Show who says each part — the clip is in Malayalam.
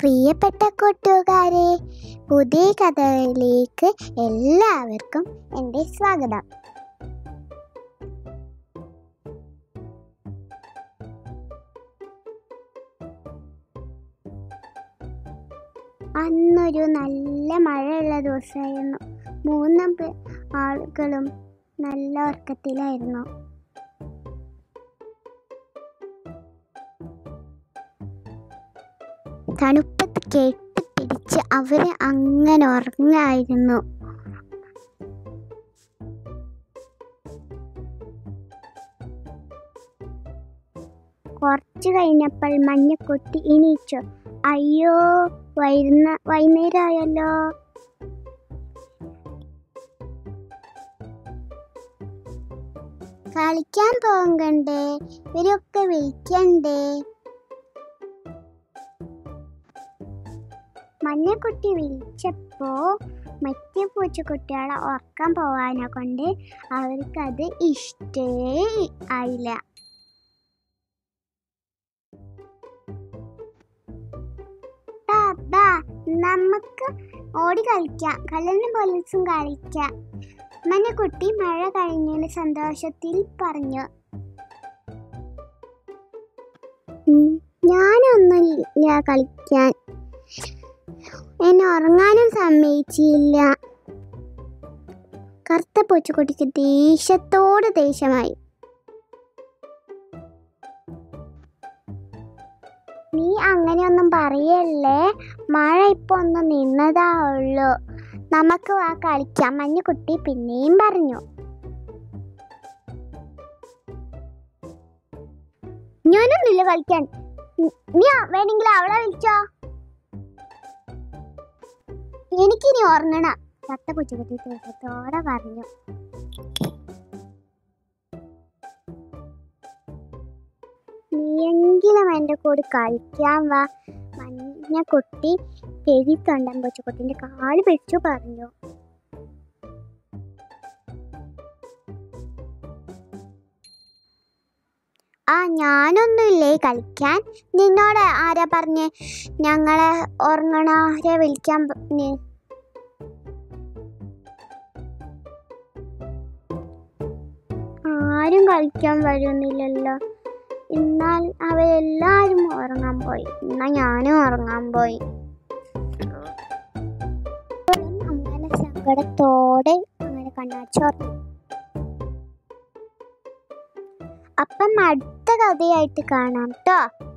Speaker 1: പ്രിയപ്പെട്ട കൂട്ടുകാരെ പുതിയ കഥകളിലേക്ക് എല്ലാവർക്കും എൻ്റെ സ്വാഗതം അന്നൊരു നല്ല മഴയുള്ള ദിവസമായിരുന്നു മൂന്ന് പേ- ആളുകളും നല്ല ഉറക്കത്തിലായിരുന്നു തണുപ്പത്ത് കെട്ടിപ്പിടിച്ച് അവര് അങ്ങനെ ഉറങ്ങായിരുന്നു കുറച്ചു കഴിഞ്ഞപ്പോൾ മഞ്ഞക്കുട്ടി എണീച്ചു അയ്യോ വൈകുന്ന വൈകുന്നേരമായല്ലോ കളിക്കാൻ പോകണ്ടേ ഇവരൊക്കെ വിളിക്കണ്ടേ മഞ്ഞക്കുട്ടി വിളിച്ചപ്പോ മറ്റേ പൂച്ചക്കുട്ടികളെ ഉറക്കാൻ പോവാനെ കൊണ്ട് അവർക്കത് ഇഷ്ടേ ആയില്ല ബാ, ബാ, നമുക്ക് ഓടി കളിക്കാം കള്ളനും പോലീസും കളിക്കാം മഞ്ഞക്കുട്ടി മഴ കഴിഞ്ഞതിന് സന്തോഷത്തിൽ പറഞ്ഞു "ഉം, ഞാനൊന്നുമില്ല കളിക്കാൻ എന്നെ ഉറങ്ങാനും സമ്മതിച്ചില്ല കറുത്ത പൂച്ചക്കുട്ടിക്ക് ദേഷ്യത്തോട് ദേഷ്യമായി നീ അങ്ങനെയൊന്നും പറയല്ലേ മഴ ഇപ്പൊ ഒന്ന് നിന്നതാ ഉള്ളൂ നമുക്ക് വാ കളിക്കാം മഞ്ഞുകുട്ടി പിന്നെയും പറഞ്ഞു ഞാനൊന്നുമില്ല കളിക്കാൻ ഉം, നീ ആ- വേണമെങ്കിൽ അവളെ വിളിച്ചോ എനിക്കിനി ഉറങ്ങണം ചത്ത പൂച്ചക്കുട്ടി ദേഷ്യത്തോടെ പറഞ്ഞു നീയെങ്കിലും എൻ്റെ കൂടെ കളിക്കാൻ വാ മഞ്ഞക്കുട്ടി ചെവി തൊണ്ടൻ പൂച്ചക്കുട്ടിൻ്റെ കാല് പിടിച്ചു പറഞ്ഞു ആ ഞാനൊന്നുമില്ലേ കളിക്കാൻ നിന്നോട് ആരാ പറഞ്ഞ് ഞങ്ങളെ ഉറങ്ങണവരെ വിളിക്കാൻ പറഞ്ഞ് ആരും കളിക്കാൻ വരുന്നില്ലല്ലോ എന്നാൽ അവരെല്ലാരും ഉറങ്ങാൻ പോയി എന്നാ ഞാനും ഉറങ്ങാൻ പോയി അങ്ങനെ സങ്കടത്തോടെ അങ്ങനെ കണ്ണാച്ചോർന്നു അപ്പം അടുത്ത കഥയായിട്ട് കാണാം കേട്ടോ